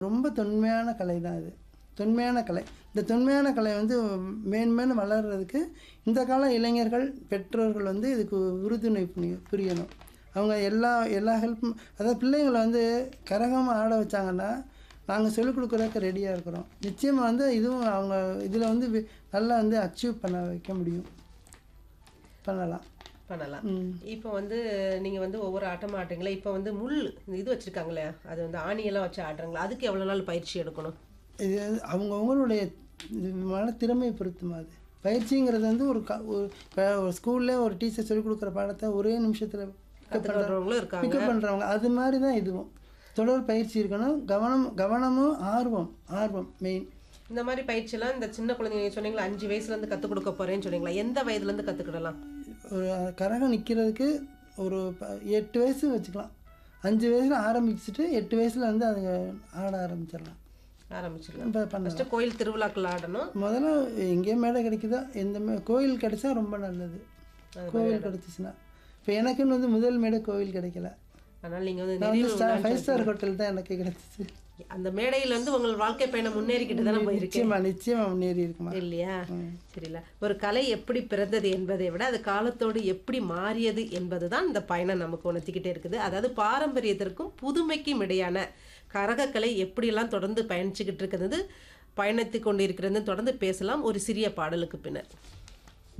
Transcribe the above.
ரொம்ப தொன்மையான கலை தான் இது தொன்மையான கலை இந்த தொன்மையான கலை வந்து மேன்மேலும் வளர்கிறதுக்கு இந்த கால இளைஞர்கள் பெற்றோர்கள் வந்து இதுக்கு உறுதுணை புரிய- புரியணும் அவங்க எல்லா எல்லா ஹெல்ப்பும் அதாவது பிள்ளைங்களை வந்து கரகமாக ஆட வச்சாங்கன்னா நாங்கள் சொல்லிக் கொடுக்குறதுக்கு ரெடியாக இருக்கிறோம் நிச்சயமாக வந்து இதுவும் அவங்க இதில் வந்து வி- நல்லா வந்து அச்சீவ் பண்ண வைக்க முடியும் பண்ணலாம் பண்ணலாம் ம். இப்போ வந்து நீங்க வந்து ஒவ்வொரு ஆட்டமா ஆடுறீங்களா இப்போ வந்து முள் இந்த இது வச்சிருக்காங்களே அது வந்து ஆணியெல்லாம் வச்சு ஆடுறாங்களா அதுக்கு எவ்வளவு நாள் பயிற்சி எடுக்கணும் இது வந்து அவங்கவுங்களுடைய மன திறமையை பொறுத்துமா அது பயிற்சிங்கிறது வந்து ஒரு க ஒரு இப்போ ஒரு ஸ்கூல்ல ஒரு டீச்சர் சொல்லிக் கொடுக்குற பாடத்தை ஒரே நிமிஷத்தில் கத்துக்கிறவங்களும் இருக்காங்க பிக்கப் பண்ணுறவங்க அது மாதிரி தான் இதுவும் தொடர் பயிற்சி இருக்கணும் கவனம் கவனமும் ஆர்வம் ஆர்வம் மெயின் இந்த மாதிரி பயிற்சியெல்லாம் இந்த சின்ன குழந்தைங்க நீங்க சொன்னீங்களா அஞ்சு வயசுல இருந்து கத்துக் கொடுக்க போறேன்னு சொன்னீங்களா எந்த வயதுல இருந்து கத்துக்கிடலாம் ஒரு கரகம் நிற்கிறதுக்கு ஒரு ப- எட்டு வயசு வச்சுக்கலாம் அஞ்சு வயசில் ஆரம்பிச்சுட்டு எட்டு வயசில் வந்து அதுங்க ஆட ஆரம்பிச்சிடலாம் ஆரம்பிச்சிடலாம் இப்போ பண்ண ஃபர்ஸ்ட் கோயில் திருவிழாக்கள் ஆடணும் முதல்ல எங்கே மேடை கிடைக்குதோ எந்த மே கோயில் கிடைச்சா ரொம்ப நல்லது கோவில் கிடைச்சிச்சுன்னா இப்போ எனக்குன்னு வந்து முதல் மேடை கோவில் கிடைக்கல அதனால நீங்க வந்து நான் நிறைய வந்து ஸ்டார் ஃபைவ் ஸ்டார் ஹோட்டல் தான் எனக்கு கிடைச்சிச்சு அந்த மேடையில இருந்து உங்கள் வாழ்க்கை பயணம் முன்னேறிக்கிட்டு தானே போயிருக்கு நிச்சயமா நிச்சயமா முன்னேறி இருக்குமா இல்லையா சரில ஒரு கலை எப்படி பிறந்தது என்பதை விட அது காலத்தோடு எப்படி மாறியது என்பதுதான் இந்த பயணம் நமக்கு உணர்த்திக்கிட்டே இருக்குது அதாவது பாரம்பரியத்திற்கும் புதுமைக்கும் இடையான கரகக்கலை எப்படியெல்லாம் தொடர்ந்து பயணிச்சுக்கிட்டு இருக்கிறது பயணித்து கொண்டிருக்கிறது தொடர்ந்து பேசலாம் ஒரு சிறிய பாடலுக்கு பின்னர்